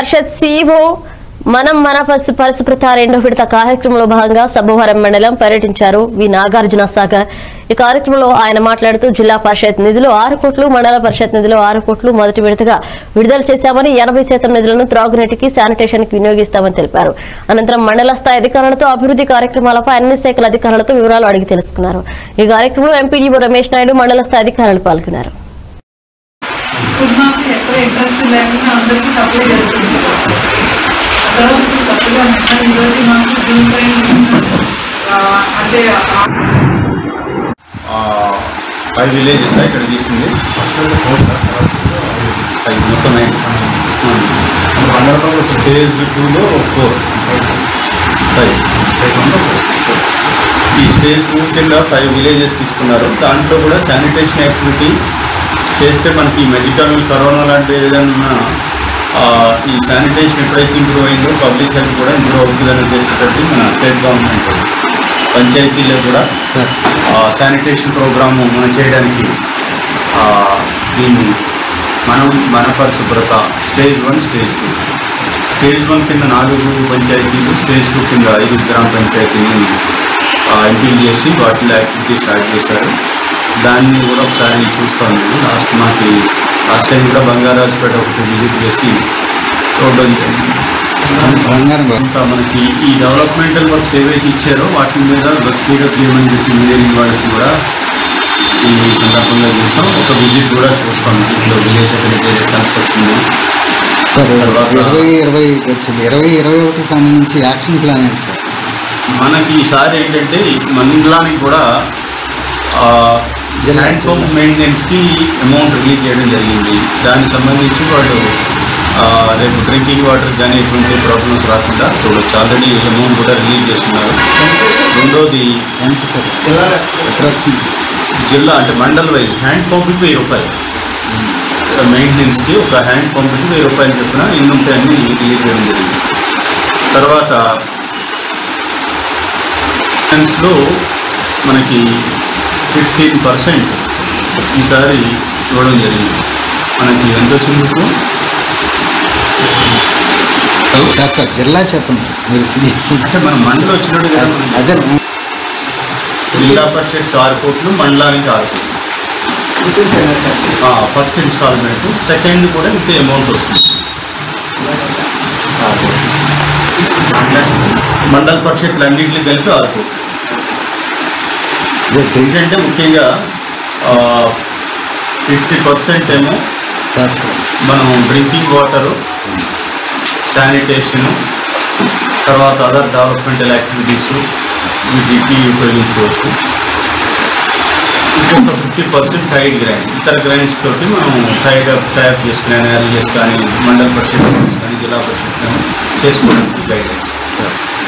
పరిషత్ CEO మనం మన పసు పరిశుభ్రత రెండో విడత కార్యక్రమంలో భాగంగా సబ్బవరం మండలం పర్యటించారు వి నాగార్జున సాగర్ ఈ కార్యక్రమంలో ఆయన మాట్లాడుతూ జిల్లా పరిషత్ నిధులు ఆరు కోట్లు మండల పరిషత్ నిధులు ఆరు కోట్లు మొదటి విడతగా విడుదల చేశామని ఎనభై శాతం నిధులను త్రాగునీటికి శానిటేషన్ కి వినియోగిస్తామని తెలిపారు అనంతరం మండల స్థాయి అధికారులతో అభివృద్ధి కార్యక్రమాలపై అన్ని శాఖల అధికారులతో వివరాలు అడిగి తెలుసుకున్నారు ఈ కార్యక్రమంలో ఎంపీడీఓ రమేష్ నాయుడు మండల స్థాయి అధికారులు పాల్గొన్నారు ఫుడ్ మాకు ఎక్కడ ఇంట్రెస్ట్ లేకుండా అందరికీ సప్లై జరుగుతుంది తర్వాత కొత్తగా నిన్న ఈరోజు మాకు జూన్ ట్రైన్ అంటే ఫైవ్ విలేజెస్ ఇక్కడ తీసింది ఫైవ్ మొత్తం స్టేజ్ టూలో ఫోర్ ఫైవ్ ఈ స్టేజ్ టూ కింద ఫైవ్ విలేజెస్ తీసుకున్నారు దాంట్లో కూడా శానిటేషన్ యాక్టివిటీ చేస్తే మనకి ఈ మధ్యకాలంలో కరోనా లాంటి ఏదైనా ఆ, ఈ శానిటేషన్ ఎప్పుడైతే ఇంప్రూవ్ అయిందో పబ్లిక్ హెల్త్ కూడా ఇంప్రూవ్ అవుతుందని ఉద్దేశంతో మన స్టేట్ గవర్నమెంట్ పంచాయతీలో కూడా శానిటేషన్ ప్రోగ్రాము మనం చేయడానికి ఆ, దీన్ని మనం మన పరిశుభ్రత stage one stage two stage one కింద నాలుగు పంచాయతీలు స్టేజ్ టూ కింద ఐదు గ్రామ పంచాయతీని ఎంపీల్ చేసి వాటిలో యాక్టివిటీ స్టార్ట్ చేశారు దాన్ని కూడా ఒకసారి చూస్తాం నేను లాస్ట్ మాకి లాస్ట్ టైం కూడా బంగారాజుపేట ఒకటి విజిట్ చేసి చూడడం జరిగింది ఇంకా మనకి ఈ డెవలప్మెంటల్ వర్క్స్ ఏవైతే ఇచ్చారో వాటి మీద స్పీడప్ చేయమని చెప్పి ఇంజనీరింగ్ వాళ్ళకి కూడా ఈ సందర్భంగా చూసాం ఒక విజిట్ కూడా చూస్తాం విజిట్లో విలేజ్ సెక్రటరీ కన్స్ట్రక్షన్ సార్ తర్వాత- ఇరవై ఇరవై వచ్చింది ఇరవై ఇరవై ఒకటి సంబంధించి యాక్షన్ ప్లాన్ ఏంటి సార్ మనకి ఈసారి ఏంటంటే ఈ మండలానికి కూడా ల్యాండ్ ఫోమ్ మెయింటెనెన్స్కి అమౌంట్ రిలీజ్ చేయడం జరిగింది దానికి సంబంధించి వాళ్ళు ఆ, రేపు డ్రింకింగ్ వాటర్ కానీ ఎటువంటి ప్రాబ్లమ్స్ రాకుండా చూడొచ్చు ఆల్రెడీ అమౌంట్ కూడా రిలీజ్ చేస్తున్నారు రెండోది ఎంత సార్ అప్రాక్సిమేట్ జిల్లా అంటే మండల్ వైజ్ హ్యాండ్ పంప్కి వెయ్యి రూపాయలు మెయింటెనెన్స్కి ఒక హ్యాండ్ పంప్కి వెయ్యి రూపాయలు చొప్పున ఎన్ని ఉంటాయని రిలీజ్ చేయడం జరిగింది తర్వాత లో మనకి ఫిఫ్టీన్ పర్సెంట్ ఈసారి ఇవ్వడం జరిగింది మనకి ఎంత వచ్చింది మీకు సార్ సార్ జిల్లా చెప్పండి సార్ మీరు సి- అంటే మన మండలి వచ్చినట్టు కదా మనకి. అదే జిల్లా పరిషత్ ఆరు కోట్లు మండలానికి ఆరు కోట్లు ఫస్ట్ ఇన్స్టాల్మెంట్ సెకండ్ కూడా ఇంతే అమౌంట్ వస్తుంది మండల పరిషత్లు అన్నింటికి కలిపి ఆరు కోట్లు ఏంటంటే ముఖ్యంగా ఫిఫ్టీ పర్సెంట్ ఏమో సార్ సార్ మనం డ్రింకింగ్ వాటరు శానిటేషను తర్వాత అదర్ డెవలప్మెంటల్ యాక్టివిటీస్ వీటికి ఉపయోగించుకోవచ్చు ఇంకొక ఫిఫ్టీ పర్సెంట్ టైడ్ గ్రాంట్ ఇతర గ్రాంట్స్ తోటి మనం టైడ్ అప్ టైప్ చేసుకునే ఎన్ఆర్ఎల్ఎస్ కానీ మండల పరిషత్ కానీ జిల్లా పరిషత్ కానీ చేసుకోవడానికి గైడెన్స్ సార్